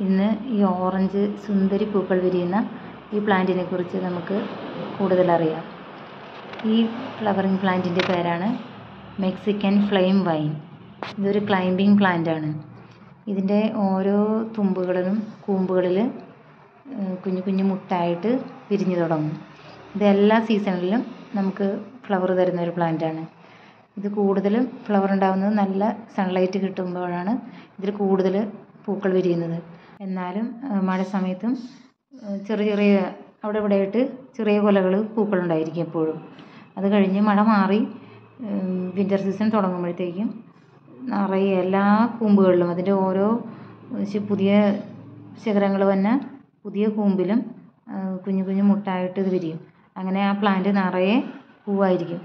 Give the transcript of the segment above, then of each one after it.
ഇന്ന് ഈ ഓറഞ്ച് സുന്ദരി പൂക്കൾ വിരിയുന്ന ഈ പ്ലാന്റിനെ കുറിച്ച് നമുക്ക് കൂടുതൽ അറിയാം ഈ ഫ്ലവറിങ് പ്ലാന്റിൻ്റെ പേരാണ് മെക്സിക്കൻ ഫ്ലെയിം വൈൻ ഇതൊരു ക്ലൈംബിംഗ് പ്ലാന്റ് ആണ് ഇതിൻ്റെ ഓരോ തുമ്പുകളിലും കൂമ്പുകളിൽ കുഞ്ഞു കുഞ്ഞു മുട്ടായിട്ട് വിരിഞ്ഞു തുടങ്ങും ഇത് എല്ലാ സീസണിലും നമുക്ക് ഫ്ലവർ തരുന്ന ഒരു പ്ലാന്റ് ആണ് ഇത് കൂടുതലും ഫ്ലവർ ഉണ്ടാകുന്നത് നല്ല സൺലൈറ്റ് കിട്ടുമ്പോഴാണ് ഇതിൽ കൂടുതൽ പൂക്കൾ വിരിയുന്നത് എന്നാലും മഴ സമയത്തും ചെറിയ ചെറിയ അവിടെ ഇവിടെ ആയിട്ട് ചെറിയ കുലകൾ പൂക്കളുണ്ടായിരിക്കും എപ്പോഴും അത് കഴിഞ്ഞ് മഴ മാറി വിൻ്റർ സീസൺ തുടങ്ങുമ്പോഴത്തേക്കും നിറയെ എല്ലാ കൂമ്പുകളിലും അതിൻ്റെ ഓരോ പുതിയ ശിഖരങ്ങൾ തന്നെ പുതിയ കൂമ്പിലും കുഞ്ഞു കുഞ്ഞു മുട്ടായിട്ട് ഇത് വിരിയും അങ്ങനെ ആ പ്ലാന്റ് നിറയെ പൂവായിരിക്കും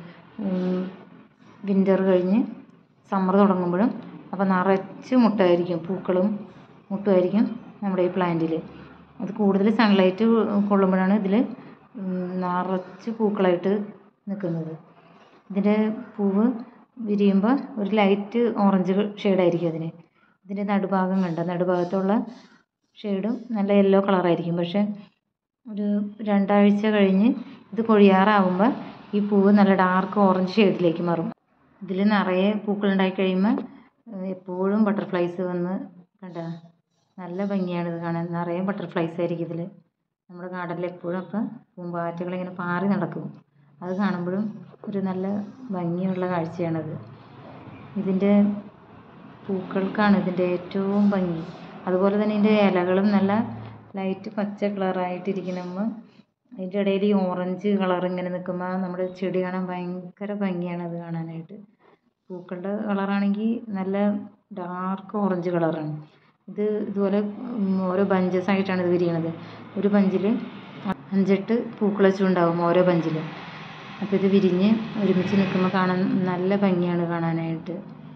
വിൻ്റർ കഴിഞ്ഞ് സമ്മർ തുടങ്ങുമ്പോഴും അപ്പോൾ നിറച്ച് മുട്ടായിരിക്കും പൂക്കളും മുട്ടുമായിരിക്കും നമ്മുടെ ഈ പ്ലാന്റിൽ അത് കൂടുതൽ സൺലൈറ്റ് കൊള്ളുമ്പോഴാണ് ഇതിൽ നിറച്ച് പൂക്കളായിട്ട് നിൽക്കുന്നത് ഇതിൻ്റെ പൂവ് വിരിയുമ്പോൾ ഒരു ലൈറ്റ് ഓറഞ്ച് ഷെയ്ഡായിരിക്കും അതിന് ഇതിൻ്റെ നടുഭാഗം കണ്ടോ നടുഭാഗത്തുള്ള ഷെയ്ഡും നല്ല യെല്ലോ കളറായിരിക്കും പക്ഷേ ഒരു രണ്ടാഴ്ച കഴിഞ്ഞ് ഇത് കൊഴിയാറാവുമ്പോൾ ഈ പൂവ് നല്ല ഡാർക്ക് ഓറഞ്ച് ഷെയ്ഡിലേക്ക് മാറും ഇതിൽ നിറയെ പൂക്കളുണ്ടായി കഴിയുമ്പോൾ എപ്പോഴും ബട്ടർഫ്ലൈസ് വന്ന് കണ്ടോ നല്ല ഭംഗിയാണ് ഇത് കാണാൻ നിറയെ ബട്ടർഫ്ലൈസ് ആയിരിക്കും ഇതിൽ നമ്മുടെ ഗാർഡനിൽ എപ്പോഴും അപ്പം പൂമ്പാറ്റകൾ ഇങ്ങനെ പാറി നടക്കും അത് കാണുമ്പോഴും ഒരു നല്ല ഭംഗിയുള്ള കാഴ്ചയാണത് ഇതിൻ്റെ പൂക്കൾക്കാണ് ഇതിൻ്റെ ഏറ്റവും ഭംഗി അതുപോലെ തന്നെ ഇതിൻ്റെ ഇലകളും നല്ല ലൈറ്റ് പച്ച കളറായിട്ടിരിക്കുമ്പോൾ അതിൻ്റെ ഇടയിൽ ഈ ഓറഞ്ച് കളർ ഇങ്ങനെ നിൽക്കുമ്പോൾ നമ്മുടെ ചെടി കാണാൻ ഭയങ്കര ഭംഗിയാണ് അത് കാണാനായിട്ട് പൂക്കളുടെ കളറാണെങ്കിൽ നല്ല ഡാർക്ക് ഓറഞ്ച് കളറാണ് ഇത് ഇതുപോലെ ഓരോ ബഞ്ചസ് ആയിട്ടാണ് ഇത് വിരിയണത് ഒരു ബഞ്ചിൽ അഞ്ചെട്ട് പൂക്കൾ വെച്ചുണ്ടാവും ഓരോ ബഞ്ചിൽ അപ്പോൾ ഇത് വിരിഞ്ഞ് ഒരുമിച്ച് നിൽക്കുമ്പോൾ കാണാൻ നല്ല ഭംഗിയാണ് കാണാനായിട്ട്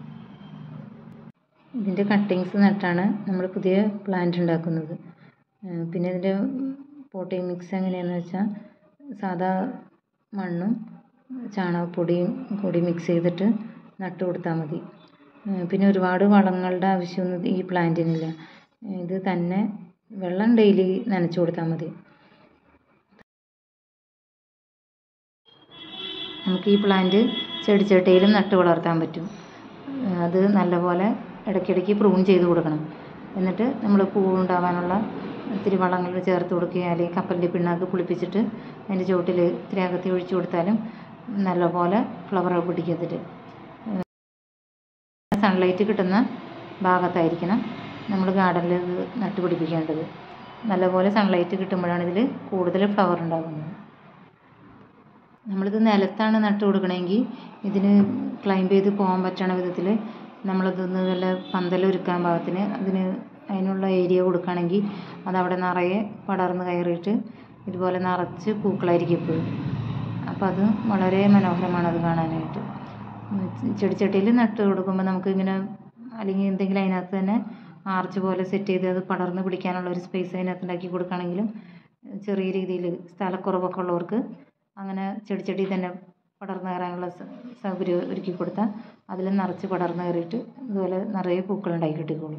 ഇതിൻ്റെ കട്ടിങ്സ് നട്ടാണ് നമ്മൾ പുതിയ പ്ലാന്റ് ഉണ്ടാക്കുന്നത് പിന്നെ ഇതിൻ്റെ പോട്ടിംഗ് മിക്സ് എങ്ങനെയാണെന്ന് വെച്ചാൽ സാധാ മണ്ണും ചാണകപ്പൊടിയും കൂടി മിക്സ് ചെയ്തിട്ട് നട്ട് കൊടുത്താൽ മതി പിന്നെ ഒരുപാട് വളങ്ങളുടെ ആവശ്യമൊന്നും ഈ പ്ലാന്റിനില്ല ഇത് തന്നെ വെള്ളം ഡെയിലി നനച്ചു കൊടുത്താൽ മതി നമുക്ക് ഈ പ്ലാന്റ് ചെടിച്ചട്ടിയിലും നട്ട് വളർത്താൻ പറ്റും അത് നല്ലപോലെ ഇടയ്ക്കിടയ്ക്ക് പ്രൂൺ ചെയ്ത് കൊടുക്കണം എന്നിട്ട് നമ്മൾ പൂവുണ്ടാവാനുള്ള ഇത്തിരി വളങ്ങൾ ചേർത്ത് കൊടുക്കുക അല്ലെങ്കിൽ കപ്പലിൻ്റെ പിണ്ണാക്ക് പുളിപ്പിച്ചിട്ട് അതിൻ്റെ ചുവട്ടിൽ ഇത്തിരി അകത്തി ഒഴിച്ചു കൊടുത്താലും നല്ലപോലെ ഫ്ലവർ പിടിക്കും അതിൽ സൺലൈറ്റ് കിട്ടുന്ന ഭാഗത്തായിരിക്കണം നമ്മൾ ഗാർഡനിൽ ഇത് നട്ടുപിടിപ്പിക്കേണ്ടത് നല്ലപോലെ സൺലൈറ്റ് കിട്ടുമ്പോഴാണ് ഇതിൽ കൂടുതൽ ഫ്ലവർ ഉണ്ടാകുന്നത് നമ്മളിത് നിലത്താണ് നട്ട് കൊടുക്കണമെങ്കിൽ ഇതിന് ക്ലൈംബ് ചെയ്ത് പോകാൻ പറ്റണ വിധത്തിൽ നമ്മളതൊന്ന് വല്ല പന്തലൊരുക്കാൻ പാകത്തിന് അതിന് അതിനുള്ള ഏരിയ കൊടുക്കുകയാണെങ്കിൽ അതവിടെ നിറയെ പടർന്ന് കയറിയിട്ട് ഇതുപോലെ നിറച്ച് പൂക്കളായിരിക്കും എപ്പോഴും അപ്പോൾ അത് വളരെ മനോഹരമാണ് അത് കാണാനായിട്ട് ചെടിച്ചട്ടിയിൽ നട്ട് കൊടുക്കുമ്പോൾ നമുക്ക് ഇങ്ങനെ അല്ലെങ്കിൽ എന്തെങ്കിലും അതിനകത്ത് തന്നെ ആർച്ച് പോലെ സെറ്റ് ചെയ്ത് അത് പടർന്ന് പിടിക്കാനുള്ള ഒരു സ്പേസ് അതിനകത്ത് ഉണ്ടാക്കി കൊടുക്കുകയാണെങ്കിലും ചെറിയ രീതിയിൽ സ്ഥലക്കുറവൊക്കെ ഉള്ളവർക്ക് അങ്ങനെ ചെടിച്ചട്ടി തന്നെ പടർന്ന് കയറാനുള്ള സൗകര്യം ഒരുക്കി കൊടുത്താൽ അതിൽ നിറച്ച് പടർന്ന് കയറിയിട്ട് ഇതുപോലെ നിറയെ പൂക്കളുണ്ടായി കിട്ടിക്കോളും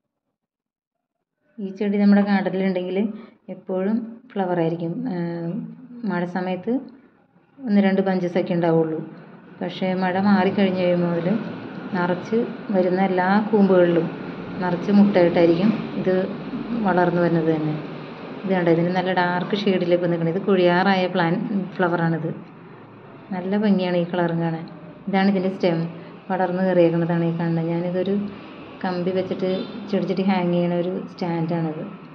ഈ ചെടി നമ്മുടെ ഗാർഡനിലുണ്ടെങ്കിൽ എപ്പോഴും ഫ്ലവർ ആയിരിക്കും മഴ സമയത്ത് ഒന്ന് രണ്ട് ബഞ്ചസൊക്കെ ഉണ്ടാവുള്ളൂ പക്ഷേ മഴ മാറിക്കഴിഞ്ഞ് കഴിയുമ്പോൾ മുതൽ നിറച്ച് വരുന്ന എല്ലാ കൂമ്പുകളിലും നിറച്ച് മുട്ടയിട്ടായിരിക്കും ഇത് വളർന്നു വരുന്നത് തന്നെ ഇത് കണ്ടോ ഇതിന് നല്ല ഡാർക്ക് ഷെയ്ഡിലേക്ക് നിൽക്കുന്നത് ഇത് കൊഴിയാറായ പ്ലാൻ ഫ്ലവറാണിത് നല്ല ഭംഗിയാണ് ഈ കളറും കാണാൻ ഇതാണ് ഇതിൻ്റെ സ്റ്റെം പടർന്ന് കയറിയേക്കുന്നതാണ് ഈ കാണുന്നത് ഞാനിതൊരു കമ്പി വെച്ചിട്ട് ചെടിച്ചട്ടി ഹാങ് ചെയ്യണ ഒരു സ്റ്റാൻഡാണിത്